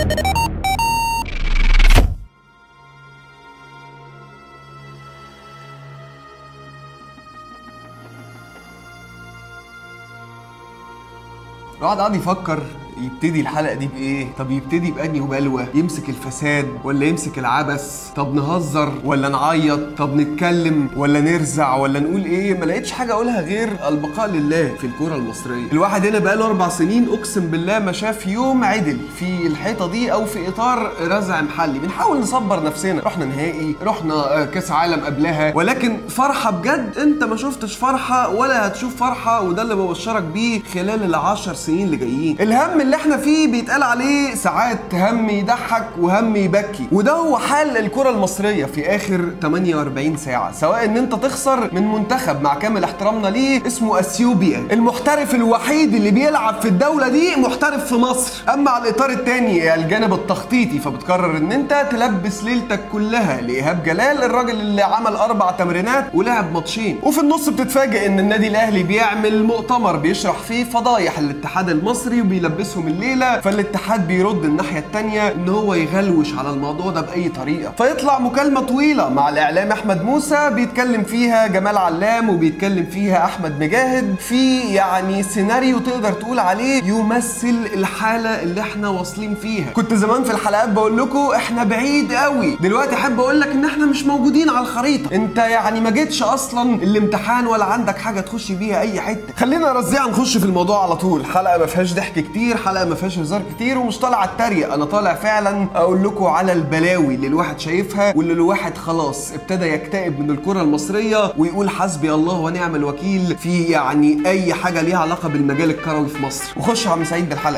الواحد قاعد يفكر يبتدي الحلقه دي بايه طب يبتدي بانهي بلوه يمسك الفساد ولا يمسك العبث طب نهزر ولا نعيط طب نتكلم ولا نرزع ولا نقول ايه ما لقيتش حاجه اقولها غير البقاء لله في الكوره المصريه الواحد هنا بقاله اربع سنين اقسم بالله ما شاف يوم عدل في الحيطه دي او في اطار رزع محلي بنحاول نصبر نفسنا رحنا نهائي رحنا آه، كاس عالم قبلها ولكن فرحه بجد انت ما شفتش فرحه ولا هتشوف فرحه وده اللي ببشرك بيه خلال العشر سنين اللي جايين الهم اللي احنا فيه بيتقال عليه ساعات هم يضحك وهم يبكي وده هو حال الكره المصريه في اخر 48 ساعه سواء ان انت تخسر من منتخب مع كامل احترامنا ليه اسمه اثيوبيا المحترف الوحيد اللي بيلعب في الدوله دي محترف في مصر اما على الاطار الثاني الجانب التخطيطي فبتقرر ان انت تلبس ليلتك كلها لايهاب جلال الراجل اللي عمل اربع تمرينات ولعب ماتشين وفي النص بتتفاجئ ان النادي الاهلي بيعمل مؤتمر بيشرح فيه فضايح الاتحاد المصري وبيلبسهم الليله فالاتحاد بيرد الناحيه الثانيه ان هو يغلوش على الموضوع ده باي طريقه فيطلع مكالمه طويله مع الاعلام احمد موسى بيتكلم فيها جمال علام وبيتكلم فيها احمد مجاهد في يعني سيناريو تقدر تقول عليه يمثل الحاله اللي احنا واصلين فيها كنت زمان في الحلقات بقول لكم احنا بعيد قوي دلوقتي احب اقول لك ان احنا مش موجودين على الخريطه انت يعني ما جيتش اصلا الامتحان ولا عندك حاجه تخش بيها اي حته خلينا رزيع نخش في الموضوع على طول حلقه ما فيهاش ضحك كتير حلقه ما فيهاش هزار كتير ومش طالع اتريق انا طالع فعلا اقول لكم على البلاوي اللي الواحد شايفها واللي الواحد خلاص ابتدى يكتئب من الكره المصريه ويقول حسبي الله ونعم الوكيل في يعني اي حاجه ليها علاقه بالمجال الكروي في مصر وخش يا عم سعيد بالحلقه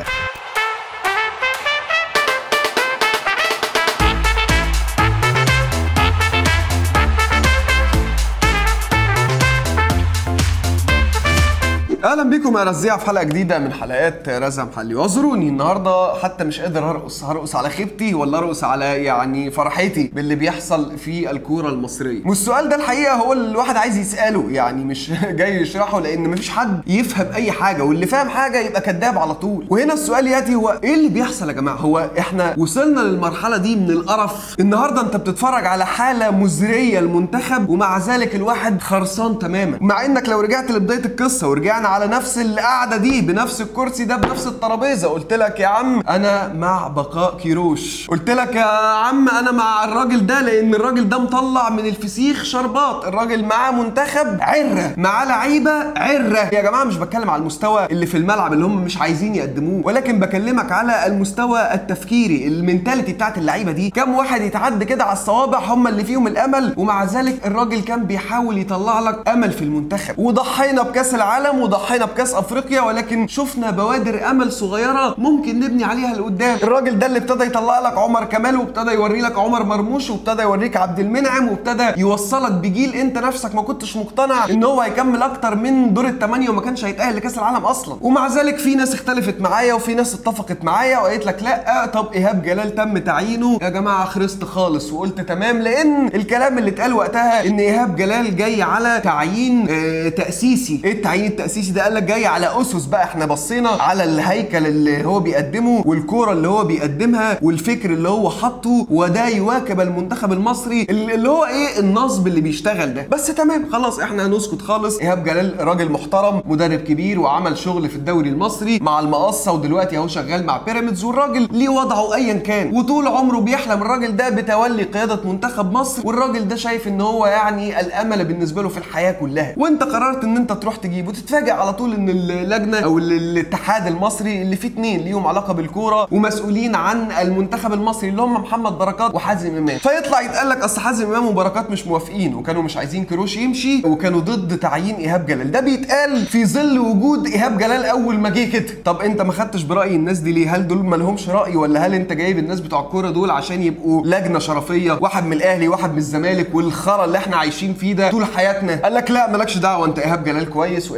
اهلا بيكم يا رزيع في حلقه جديده من حلقات رزع محلي واعذروني النهارده حتى مش قادر ارقص هرقص على خيبتي ولا ارقص على يعني فرحتي باللي بيحصل في الكوره المصريه والسؤال ده الحقيقه هو اللي الواحد عايز يساله يعني مش جاي يشرحه لان مفيش حد يفهم اي حاجه واللي فاهم حاجه يبقى كذاب على طول وهنا السؤال ياتي هو ايه اللي بيحصل يا جماعه هو احنا وصلنا للمرحله دي من القرف النهارده انت بتتفرج على حاله مزريه المنتخب ومع ذلك الواحد خرسان تماما مع انك لو رجعت لبدايه القصه ورجعنا على نفس القعده دي بنفس الكرسي ده بنفس الترابيزه قلت لك يا عم انا مع بقاء كيروش قلت لك يا عم انا مع الراجل ده لان الراجل ده مطلع من الفسيخ شربات الراجل معاه منتخب عره معاه لعيبه عره يا جماعه مش بتكلم على المستوى اللي في الملعب اللي هم مش عايزين يقدموه ولكن بكلمك على المستوى التفكيري المينتاليتي بتاعت اللعيبه دي كم واحد يتعدى كده على الصوابع هم اللي فيهم الامل ومع ذلك الراجل كان بيحاول يطلع لك امل في المنتخب وضحينا بكاس العالم وضحينا بكاس افريقيا ولكن شفنا بوادر امل صغيره ممكن نبني عليها لقدام الراجل ده اللي ابتدى يطلع لك عمر كمال وابتدى يوري لك عمر مرموش وابتدى يوريك عبد المنعم وابتدى يوصلك بجيل انت نفسك ما كنتش مقتنع ان هو هيكمل اكتر من دور الثمانيه وما كانش هيتاهل لكاس العالم اصلا ومع ذلك في ناس اختلفت معايا وفي ناس اتفقت معايا وقالت لك لا طب ايهاب جلال تم تعيينه يا جماعه خرست خالص وقلت تمام لان الكلام اللي اتقال وقتها ان ايهاب جلال جاي على تعيين آه تاسيسي ايه التعيين التاسيسي ده قال لك جاي على اسس بقى احنا بصينا على الهيكل اللي هو بيقدمه والكوره اللي هو بيقدمها والفكر اللي هو حاطه وده يواكب المنتخب المصري اللي هو ايه النصب اللي بيشتغل ده بس تمام خلاص احنا هنسكت خالص ايهاب جلال راجل محترم مدرب كبير وعمل شغل في الدوري المصري مع المقصه ودلوقتي اهو شغال مع بيراميدز والراجل ليه وضعه ايا كان وطول عمره بيحلم الراجل ده بتولي قياده منتخب مصر والراجل ده شايف ان هو يعني الامل بالنسبه له في الحياه كلها وانت قررت ان انت تروح تجيبه وتتفاجئ على طول ان اللجنه او ال- الاتحاد المصري اللي فيه اتنين ليهم علاقه بالكوره ومسؤولين عن المنتخب المصري اللي هم محمد بركات وحازم امام فيطلع يتقال لك اصل حازم امام وبركات مش موافقين وكانوا مش عايزين كروش يمشي وكانوا ضد تعيين ايهاب جلال ده بيتقال في ظل وجود ايهاب جلال اول ما جه كده طب انت ما خدتش براي الناس دي ليه هل دول ما لهمش راي ولا هل انت جايب الناس بتوع الكوره دول عشان يبقوا لجنه شرفيه واحد من الاهلي واحد من الزمالك والخرا اللي احنا عايشين فيه ده طول حياتنا قال لك لا مالكش دعوه انت ايهاب جلال كويس وايهاب جلال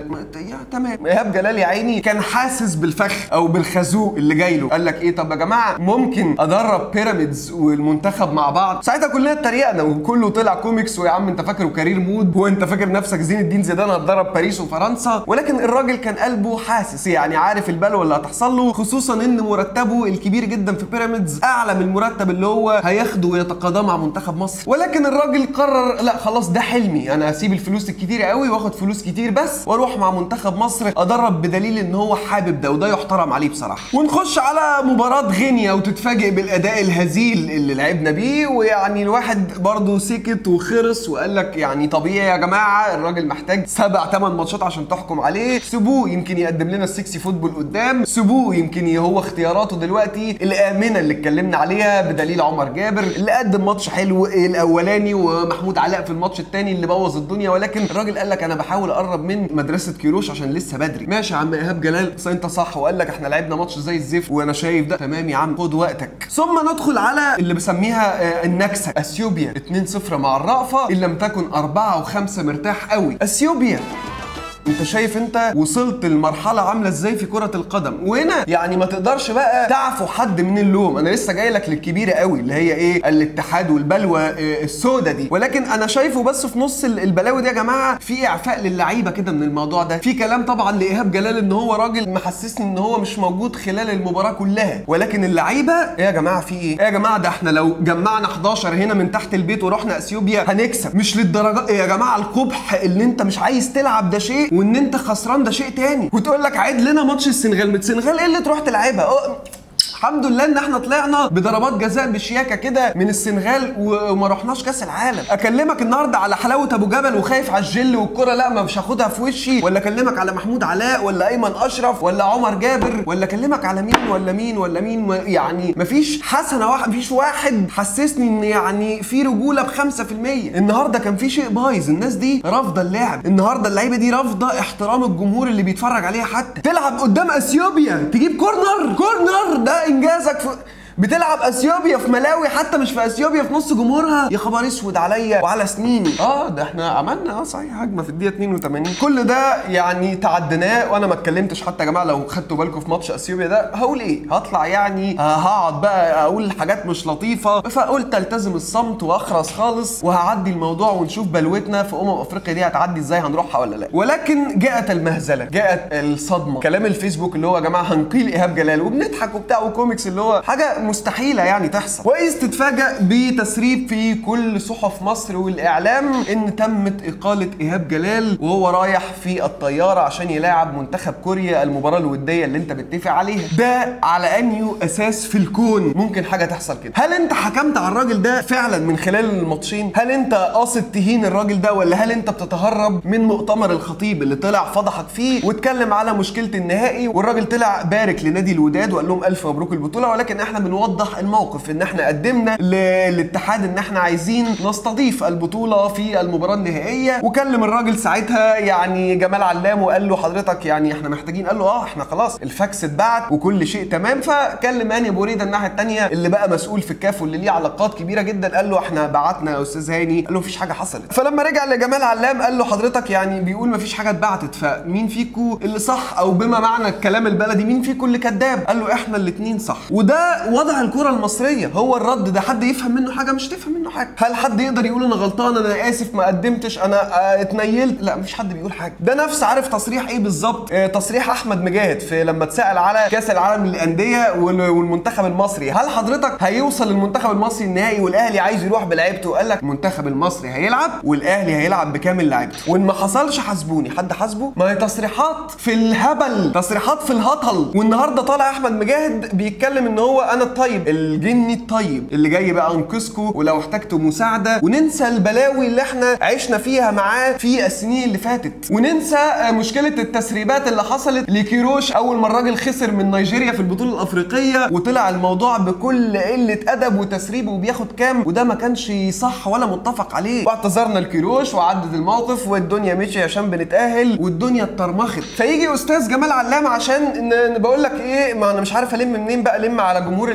ما ت- يا تمام ايهاب جلال يا عيني كان حاسس بالفخ او بالخازوق اللي جاي له قال لك ايه طب يا جماعه ممكن ادرب بيراميدز والمنتخب مع بعض ساعتها كلنا اتريقنا وكله طلع كوميكس ويا عم انت فاكره كارير مود وانت فاكر نفسك زين الدين زيدان هتدرب باريس وفرنسا ولكن الراجل كان قلبه حاسس يعني عارف البلوه اللي هتحصل له خصوصا ان مرتبه الكبير جدا في بيراميدز اعلى من المرتب اللي هو هياخده ويتقاضاه مع منتخب مصر ولكن الراجل قرر لا خلاص ده حلمي انا هسيب الفلوس الكتير قوي واخد فلوس كتير بس واروح مع منتخب مصر ادرب بدليل ان هو حابب ده وده يحترم عليه بصراحه ونخش على مباراه غينيا وتتفاجئ بالاداء الهزيل اللي لعبنا بيه ويعني الواحد برضه سكت وخرس وقال لك يعني طبيعي يا جماعه الراجل محتاج سبع ثمان ماتشات عشان تحكم عليه سيبوه يمكن يقدم لنا السكسي فوتبول قدام سيبوه يمكن هو اختياراته دلوقتي الامنه اللي اتكلمنا عليها بدليل عمر جابر اللي قدم ماتش حلو الاولاني ومحمود علاء في الماتش الثاني اللي بوظ الدنيا ولكن الراجل قال لك انا بحاول اقرب من مدرسه كيروش عشان لسه بدري ماشي يا عم ايهاب جلال بس انت صح وقال لك احنا لعبنا ماتش زي الزفت وانا شايف ده تمام يا عم خد وقتك ثم ندخل على اللي بسميها آه، النكسه اثيوبيا 2-0 مع الرأفه ان لم تكن 4 و5 مرتاح قوي اثيوبيا انت شايف انت وصلت لمرحله عامله ازاي في كره القدم وهنا يعني ما تقدرش بقى تعفو حد من اللوم انا لسه جاي لك للكبيره قوي اللي هي ايه الاتحاد والبلوى اه، السودة دي ولكن انا شايفه بس في نص ال- البلاوي دي يا جماعه في اعفاء للعيبه كده من الموضوع ده في كلام طبعا لايهاب جلال ان هو راجل محسسني ان هو مش موجود خلال المباراه كلها ولكن اللعيبه ايه يا جماعه في ايه ايه يا جماعه ده احنا لو جمعنا 11 هنا من تحت البيت ورحنا اثيوبيا هنكسب مش للدرجه إيه يا جماعه القبح اللي انت مش عايز تلعب ده شيء وان انت خسران ده شيء تاني وتقول لك عيد لنا ماتش السنغال من السنغال ايه اللي تروح تلعبها أه، الحمد لله ان احنا طلعنا بضربات جزاء بشياكه كده من السنغال وما رحناش كاس العالم اكلمك النهارده على حلاوه ابو جبل وخايف على الجل والكره لا ما مش هاخدها في وشي ولا اكلمك على محمود علاء ولا ايمن اشرف ولا عمر جابر ولا اكلمك على مين ولا مين ولا مين و- يعني مفيش حسنه واحد مفيش واحد حسسني ان يعني في رجوله ب 5% النهارده كان في شيء بايظ الناس دي رافضه اللعب النهارده اللعيبه دي رافضه احترام الجمهور اللي بيتفرج عليها حتى تلعب قدام اثيوبيا تجيب كورنر كورنر ده انجازك في بتلعب اثيوبيا في ملاوي حتى مش في اثيوبيا في نص جمهورها يا خبر اسود عليا وعلى سنيني اه ده احنا عملنا اه صحيح هجمه في الدقيقه 82 كل ده يعني تعديناه وانا ما اتكلمتش حتى يا جماعه لو خدتوا بالكم في ماتش اثيوبيا ده هقول ايه هطلع يعني آه، هقعد بقى اقول حاجات مش لطيفه فقلت التزم الصمت واخرس خالص وهعدي الموضوع ونشوف بلوتنا في امم افريقيا دي هتعدي ازاي هنروحها ولا لا ولكن جاءت المهزله جاءت الصدمه كلام الفيسبوك اللي هو يا جماعه هنقيل ايهاب جلال وبنضحك وبتاع وكوميكس اللي هو حاجه مستحيله يعني تحصل واذ تتفاجأ بتسريب في كل صحف مصر والاعلام ان تمت اقاله ايهاب جلال وهو رايح في الطياره عشان يلاعب منتخب كوريا المباراه الوديه اللي انت بتتفق عليها ده على انيو اساس في الكون ممكن حاجه تحصل كده هل انت حكمت على الراجل ده فعلا من خلال الماتشين هل انت قاصد تهين الراجل ده ولا هل انت بتتهرب من مؤتمر الخطيب اللي طلع فضحك فيه واتكلم على مشكله النهائي والراجل طلع بارك لنادي الوداد وقال لهم الف مبروك البطوله ولكن احنا بنوضح الموقف ان احنا قدمنا للاتحاد ان احنا عايزين نستضيف البطوله في المباراه النهائيه وكلم الراجل ساعتها يعني جمال علام وقال له حضرتك يعني احنا محتاجين قال له اه احنا خلاص الفاكس اتبعت وكل شيء تمام فكلم هاني ابو ريده الناحيه الثانيه اللي بقى مسؤول في الكاف واللي ليه علاقات كبيره جدا قال له احنا بعتنا يا استاذ هاني قال له مفيش حاجه حصلت فلما رجع لجمال علام قال له حضرتك يعني بيقول مفيش حاجه اتبعتت فمين فيكو اللي صح او بما معنى الكلام البلدي مين فيكو اللي كذاب قال له احنا الاثنين صح وده وضع الكره المصريه هو الرد ده حد يفهم منه حاجه مش تفهم منه حاجه هل حد يقدر يقول انا غلطان انا اسف ما قدمتش انا آه، اتنيلت لا مفيش حد بيقول حاجه ده نفس عارف تصريح ايه بالظبط آه، تصريح احمد مجاهد في لما اتسال على كاس العالم للانديه وال- والمنتخب المصري هل حضرتك هيوصل المنتخب المصري النهائي والاهلي عايز يروح بلعيبته قال لك المنتخب المصري هيلعب والاهلي هيلعب بكامل لعيبته وان ما حصلش حاسبوني حد حاسبه ما هي تصريحات في الهبل تصريحات في الهطل والنهارده طالع احمد مجاهد بيتكلم ان هو انا الطيب الجني الطيب اللي جاي بقى انقذكم ولو احتجتوا مساعده وننسى البلاوي اللي احنا عشنا فيها معاه في السنين اللي فاتت وننسى آه، مشكله التسريبات اللي حصلت لكيروش اول ما الراجل خسر من نيجيريا في البطوله الافريقيه وطلع الموضوع بكل قله ادب وتسريب وبياخد كام وده ما كانش صح ولا متفق عليه واعتذرنا لكيروش وعدت الموقف والدنيا مشي عشان بنتاهل والدنيا اترمخت فيجي استاذ جمال علام عشان ن- ن- بقول لك ايه ما انا مش عارف الم منين بقى الم على جمهور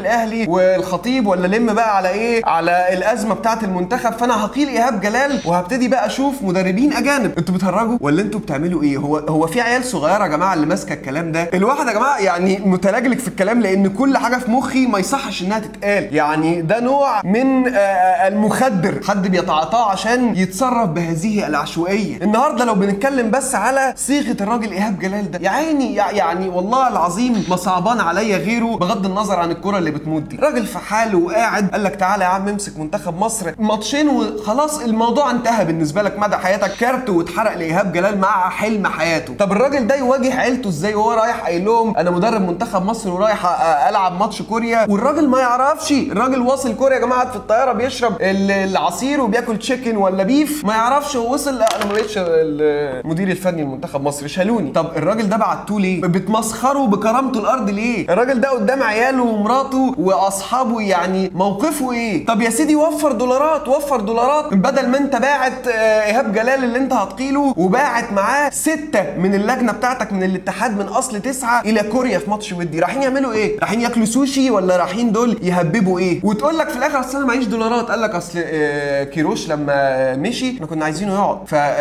الاهلي والخطيب ولا لم بقى على ايه على الازمه بتاعه المنتخب فانا هقيل ايهاب جلال وهبتدي بقى اشوف مدربين اجانب انتوا بتهرجوا ولا انتوا بتعملوا ايه هو هو في عيال صغيره يا جماعه اللي ماسكه الكلام ده الواحد يا جماعه يعني متلجلج في الكلام لان كل حاجه في مخي ما يصحش انها تتقال يعني ده نوع من آه، آه، المخدر حد بيتعاطاه عشان يتصرف بهذه العشوائيه النهارده لو بنتكلم بس على صيغه الراجل ايهاب جلال ده يا عيني يع- يعني والله العظيم ما صعبان عليا غيره بغض النظر عن الكره اللي بتموت دي راجل في حاله وقاعد قال لك تعالى يا عم امسك منتخب مصر ماتشين وخلاص الموضوع انتهى بالنسبه لك مدى حياتك كارت واتحرق لايهاب جلال مع حلم حياته طب الراجل ده يواجه عيلته ازاي وهو رايح قايل لهم انا مدرب منتخب مصر ورايح أ- أ- العب ماتش كوريا والراجل ما يعرفش الراجل واصل كوريا يا جماعه قاعد في الطياره بيشرب ال- العصير وبياكل تشيكن ولا بيف ما يعرفش هو وصل لا انا ما بقتش المدير الفني لمنتخب مصر شالوني طب الراجل ده بعتوه ليه بتمسخروا بكرامته الارض ليه الراجل ده قدام عياله ومراته واصحابه يعني موقفه ايه طب يا سيدي وفر دولارات وفر دولارات بدل ما انت باعت آه، ايهاب جلال اللي انت هتقيله وباعت معاه ستة من اللجنه بتاعتك من الاتحاد من اصل تسعة الى كوريا في ماتش ودي رايحين يعملوا ايه رايحين ياكلوا سوشي ولا رايحين دول يهببوا ايه وتقول لك في الاخر اصل انا معيش دولارات قال لك اصل آه، كيروش لما مشي احنا كنا عايزينه يقعد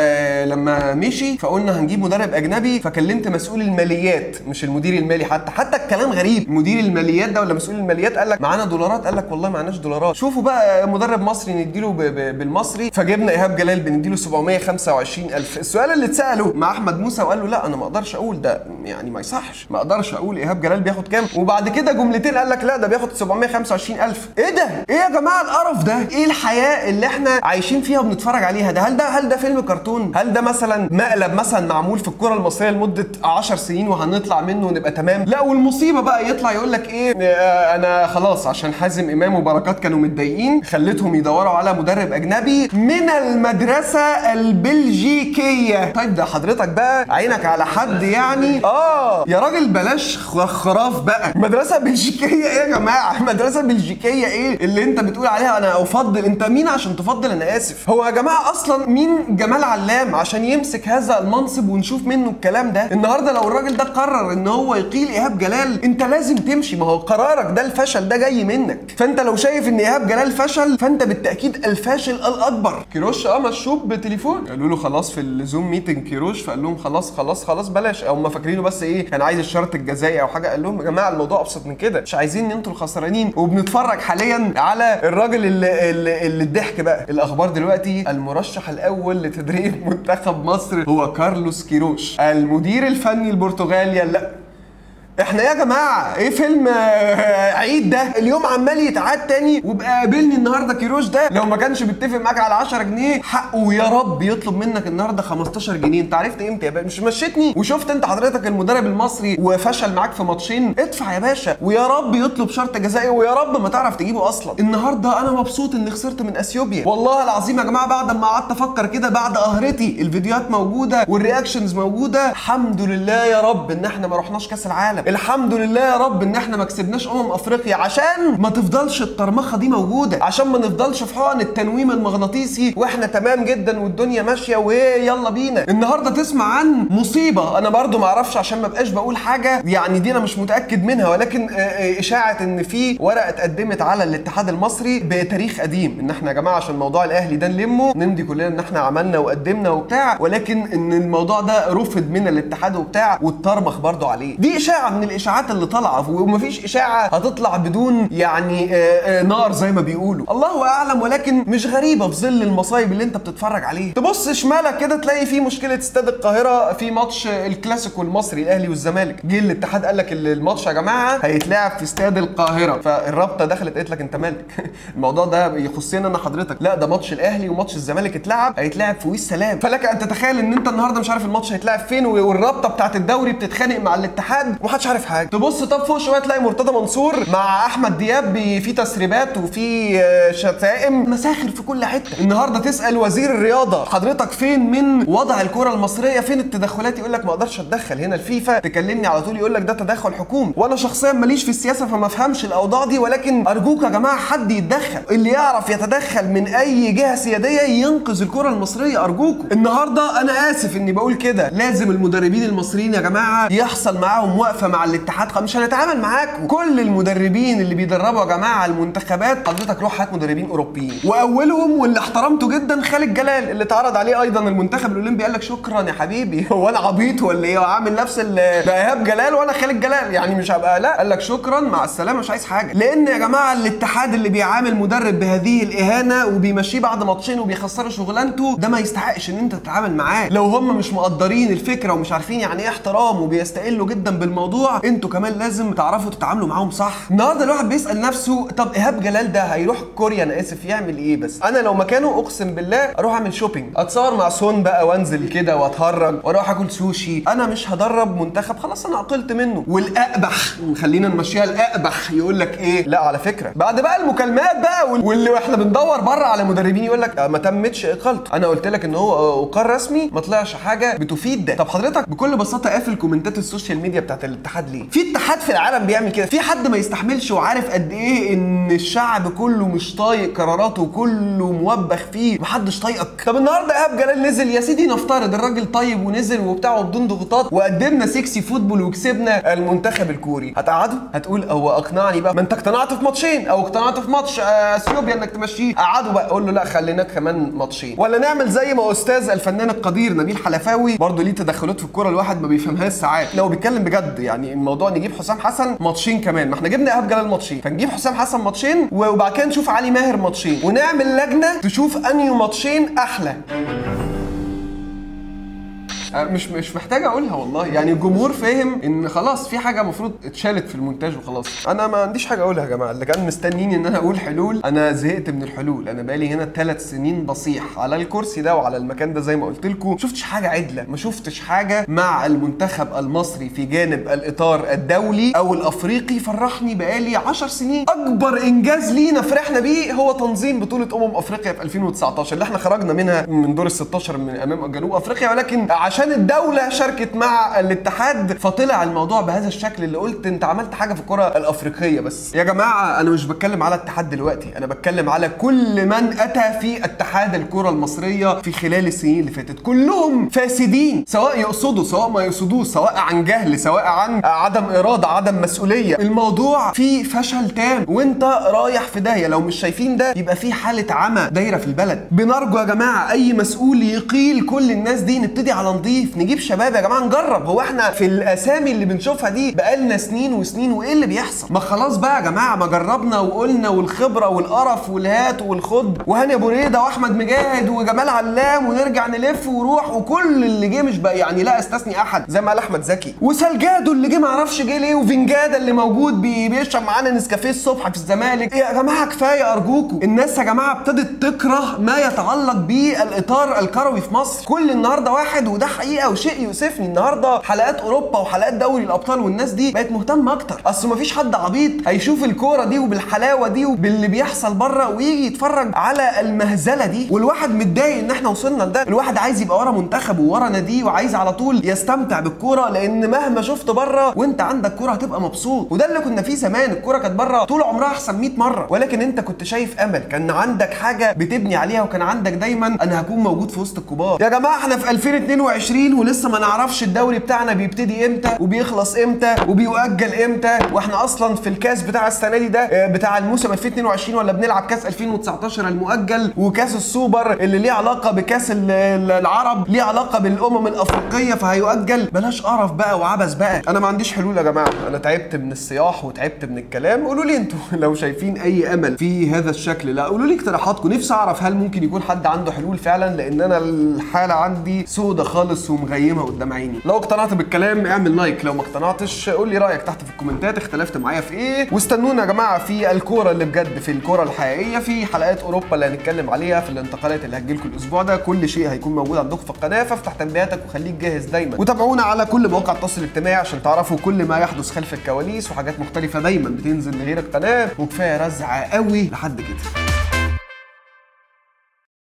فلما مشي فقلنا هنجيب مدرب اجنبي فكلمت مسؤول الماليات مش المدير المالي حتى حتى الكلام غريب مدير الماليات ده ولا مسؤول الماليات قال لك معانا دولارات قال لك والله معناش دولارات شوفوا بقى مدرب مصري نديله ب- ب- بالمصري فجبنا ايهاب جلال بنديله 725 الف السؤال اللي اتساله مع احمد موسى وقال له لا انا ما اقدرش اقول ده يعني ما يصحش ما اقدرش اقول ايهاب جلال بياخد كام وبعد كده جملتين قال لك لا ده بياخد 725 الف ايه ده ايه يا جماعه القرف ده ايه الحياه اللي احنا عايشين فيها وبنتفرج عليها ده هل ده هل ده فيلم كرتون هل ده مثلا مقلب مثلا معمول في الكره المصريه لمده 10 سنين وهنطلع منه ونبقى تمام لا والمصيبه بقى يطلع يقول لك ايه آه، انا خلاص عشان حازم امام وبركات كانوا متضايقين خليتهم يدوروا على مدرب اجنبي من المدرسه البلجيكيه طيب ده حضرتك بقى عينك على حد يعني اه يا راجل بلاش خ- خراف بقى مدرسه بلجيكيه ايه يا جماعه مدرسه بلجيكيه ايه اللي انت بتقول عليها انا افضل انت مين عشان تفضل انا اسف هو يا جماعه اصلا مين جمال علام عشان يمسك هذا المنصب ونشوف منه الكلام ده النهارده لو الراجل ده قرر ان هو يقيل ايهاب جلال انت لازم تمشي ما هو قرارك ده الفشل ده جاي منك فانت لو شايف ان ايهاب جلال فشل فانت بالتاكيد الفاشل الاكبر كيروش اه مشوه بتليفون قالوا له خلاص في الزوم ميتنج كيروش فقال لهم خلاص خلاص خلاص بلاش هم فاكرينه بس ايه كان عايز الشرط الجزائي او حاجه قال لهم يا جماعه الموضوع ابسط من كده مش عايزين ان انتوا الخسرانين وبنتفرج حاليا على الراجل اللي, اللي, اللي الضحك بقى الاخبار دلوقتي المرشح الاول لتدريب منتخب مصر هو كارلوس كيروش المدير الفني البرتغالي لا احنا يا جماعه ايه فيلم آه، عيد ده اليوم عمال يتعاد تاني وبقى قابلني النهارده كيروش ده لو ما كانش بيتفق معاك على 10 جنيه حقه يا رب يطلب منك النهارده 15 جنيه انت عرفت امتى يا باشا مش مشيتني وشفت انت حضرتك المدرب المصري وفشل معاك في ماتشين ادفع يا باشا ويا رب يطلب شرط جزائي ويا رب ما تعرف تجيبه اصلا النهارده انا مبسوط اني خسرت من اثيوبيا والله العظيم يا جماعه بعد ما قعدت افكر كده بعد قهرتي الفيديوهات موجوده والرياكشنز موجوده الحمد لله يا رب ان احنا ما رحناش كاس العالم الحمد لله يا رب ان احنا ما كسبناش امم افريقيا عشان ما تفضلش الطرمخه دي موجوده عشان ما نفضلش في حقن التنويم المغناطيسي واحنا تمام جدا والدنيا ماشيه وايه يلا بينا النهارده تسمع عن مصيبه انا برضو ما اعرفش عشان ما بقاش بقول حاجه يعني دي انا مش متاكد منها ولكن آه، آه، اشاعه ان في ورقه اتقدمت على الاتحاد المصري بتاريخ قديم ان احنا يا جماعه عشان موضوع الاهلي ده نلمه نمضي كلنا ان احنا عملنا وقدمنا وبتاع ولكن ان الموضوع ده رفض من الاتحاد وبتاع واتطرمخ برضو عليه دي اشاعه من الاشاعات اللي طالعه ومفيش اشاعه هتطلع بدون يعني آه، آه، نار زي ما بيقولوا الله اعلم ولكن مش غريبه في ظل المصايب اللي انت بتتفرج عليه تبص شمالك كده تلاقي في مشكله استاد القاهره في ماتش الكلاسيكو المصري الاهلي والزمالك جه الاتحاد قال لك الماتش يا جماعه هيتلعب في استاد القاهره فالرابطه دخلت قالت لك انت مالك الموضوع ده يخصنا انا حضرتك لا ده ماتش الاهلي وماتش الزمالك اتلعب هيتلعب في ويس سلام فلك ان تتخيل ان انت النهارده مش عارف الماتش هيتلعب فين والرابطه بتاعت الدوري بتتخانق مع الاتحاد ومحدش عارف حاجه تبص طب فوق شويه تلاقي مرتضى منصور مع احمد دياب بي- في تسريبات وفي آه، شتائم مساخر في كل حته النهارده تسال وزير الرياضه حضرتك فين من وضع الكره المصريه فين التدخلات يقول لك ما اقدرش اتدخل هنا الفيفا تكلمني على طول يقول لك ده تدخل حكومي وانا شخصيا ماليش في السياسه فما افهمش الاوضاع دي ولكن ارجوك يا جماعه حد يتدخل اللي يعرف يتدخل من اي جهه سياديه ينقذ الكره المصريه ارجوكم النهارده انا اسف اني بقول كده لازم المدربين المصريين يا جماعه يحصل معاهم وقفه مع الاتحاد خلاص مش هنتعامل معاكم كل المدربين اللي بيدربوا يا جماعه المنتخبات حضرتك روح هات مدربين اوروبيين واولهم واللي احترمته جدا خالد جلال اللي اتعرض عليه ايضا المنتخب الاولمبي قال لك شكرا يا حبيبي هو انا عبيط ولا ايه عامل نفس ال- ده ايهاب جلال وانا خالد جلال يعني مش هبقى لا قال لك شكرا مع السلامه مش عايز حاجه لان يا جماعه الاتحاد اللي بيعامل مدرب بهذه الاهانه وبيمشيه بعد ماتشين وبيخسره شغلانته ده ما يستحقش ان انت تتعامل معاه لو هم مش مقدرين الفكره ومش عارفين يعني ايه احترام وبيستقلوا جدا بالموضوع انتوا كمان لازم تعرفوا تتعاملوا معاهم صح النهارده الواحد بيسال نفسه طب ايهاب جلال ده هيروح كوريا انا اسف يعمل ايه بس انا لو مكانه اقسم بالله اروح اعمل شوبينج اتصور مع سون بقى وانزل كده واتهرج واروح اكل سوشي انا مش هدرب منتخب خلاص انا عقلت منه والاقبح خلينا نمشيها الاقبح يقول لك ايه لا على فكره بعد بقى المكالمات بقى وال- واللي احنا بندور بره على مدربين يقول لك آه، ما تمتش اقالته انا قلت لك ان هو آه، اقال رسمي ما طلعش حاجه بتفيد ده طب حضرتك بكل بساطه قافل كومنتات السوشيال ميديا بتاعت الاتحاد ليه في اتحاد في العالم بيعمل كده في حد ما يستحملش وعارف قد ايه ان الشعب كله مش طايق قراراته وكله موبخ فيه محدش طايقك طب النهارده ايهاب جلال نزل يا سيدي نفترض الراجل طيب ونزل وبتاع وبدون ضغوطات وقدمنا سيكسي فوتبول وكسبنا المنتخب الكوري هتقعده هتقول هو اقنعني بقى ما انت اقتنعت في ماتشين او اقتنعت في ماتش آه، اثيوبيا انك تمشيه قعده بقى قول له لا خليناك كمان ماتشين ولا نعمل زي ما استاذ الفنان القدير نبيل حلفاوي برضه ليه تدخلات في الكوره الواحد ما بيفهمهاش ساعات لو بيتكلم بجد يعني الموضوع نجيب حسام حسن ماتشين كمان ما احنا جبنا ايهاب جلال ماتشين فنجيب حسام حسن ماتشين وبعد كده نشوف علي ماهر ماتشين ونعمل لجنه تشوف انهي ماتشين احلى أه، مش مش محتاج اقولها والله يعني الجمهور فاهم ان خلاص في حاجه المفروض اتشالت في المونتاج وخلاص انا ما عنديش حاجه اقولها يا جماعه اللي كان مستنيني ان انا اقول حلول انا زهقت من الحلول انا بقالي هنا ثلاث سنين بصيح على الكرسي ده وعلى المكان ده زي ما قلت لكم شفتش حاجه عدله ما شفتش حاجه مع المنتخب المصري في جانب الاطار الدولي او الافريقي فرحني بقالي 10 سنين اكبر انجاز لينا فرحنا بيه هو تنظيم بطوله امم افريقيا في 2019 اللي احنا خرجنا منها من دور ال 16 من امام جنوب افريقيا ولكن عشان الدوله شاركت مع الاتحاد فطلع الموضوع بهذا الشكل اللي قلت انت عملت حاجه في الكره الافريقيه بس يا جماعه انا مش بتكلم على الاتحاد دلوقتي انا بتكلم على كل من اتى في اتحاد الكره المصريه في خلال السنين اللي فاتت كلهم فاسدين سواء يقصدوا سواء ما يقصدوش سواء عن جهل سواء عن عدم اراده عدم مسؤوليه الموضوع فيه فشل تام وانت رايح في داهيه لو مش شايفين ده يبقى في حاله عمى دايره في البلد بنرجو يا جماعه اي مسؤول يقيل كل الناس دي نبتدي على نضيف نجيب شباب يا جماعه نجرب هو احنا في الاسامي اللي بنشوفها دي بقالنا سنين وسنين وايه اللي بيحصل ما خلاص بقى يا جماعه ما جربنا وقلنا والخبره والقرف والهات والخد وهاني ابو ريده واحمد مجاهد وجمال علام ونرجع نلف ونروح وكل اللي جه مش بقى يعني لا استثني احد زي ما قال احمد زكي وسلجادو اللي جه ما اعرفش جه ليه وفنجادا اللي موجود بي- بيشرب معانا نسكافيه الصبح في الزمالك يا جماعه كفايه ارجوكم الناس يا جماعه ابتدت تكره ما يتعلق بالاطار الكروي في مصر كل النهارده واحد وده حقيقه وشيء يؤسفني النهارده حلقات اوروبا وحلقات دوري الابطال والناس دي بقت مهتمه اكتر اصل مفيش حد عبيط هيشوف الكوره دي وبالحلاوه دي وباللي بيحصل بره ويجي يتفرج على المهزله دي والواحد متضايق ان احنا وصلنا لده الواحد عايز يبقى ورا منتخبه وورا ناديه وعايز على طول يستمتع بالكوره لان مهما شفت بره وانت عندك كوره هتبقى مبسوط وده اللي كنا فيه زمان الكوره كانت بره طول عمرها احسن 100 مره ولكن انت كنت شايف امل كان عندك حاجه بتبني عليها وكان عندك دايما انا هكون موجود في وسط الكبار يا جماعه احنا في 2022 ولسه ما نعرفش الدوري بتاعنا بيبتدي امتى وبيخلص امتى وبيؤجل امتى واحنا اصلا في الكاس بتاع السنه دي ده آه، بتاع الموسم 2022 ولا بنلعب كاس 2019 المؤجل وكاس السوبر اللي ليه علاقه بكاس ال- ال- العرب ليه علاقه بالامم الافريقيه فهيؤجل بلاش قرف بقى وعبث بقى انا ما عنديش حلول يا جماعه انا تعبت من الصياح وتعبت من الكلام قولوا لي انتوا لو شايفين اي امل في هذا الشكل لا قولوا لي اقتراحاتكم نفسي اعرف هل ممكن يكون حد عنده حلول فعلا لان انا الحاله عندي سودة خالص ومغيمه قدام عيني لو اقتنعت بالكلام اعمل لايك لو ما اقتنعتش قول لي رايك تحت في الكومنتات اختلفت معايا في ايه واستنونا يا جماعه في الكوره اللي بجد في الكوره الحقيقيه في حلقات اوروبا اللي هنتكلم عليها في الانتقالات اللي هتجيلكم الاسبوع ده كل شيء هيكون موجود عندكم في القناه فافتح تنبيهاتك وخليك جاهز دايما وتابعونا على كل مواقع التواصل الاجتماعي عشان تعرفوا كل ما يحدث خلف الكواليس وحاجات مختلفه دايما بتنزل لغير القناه وكفايه رزعه قوي لحد كده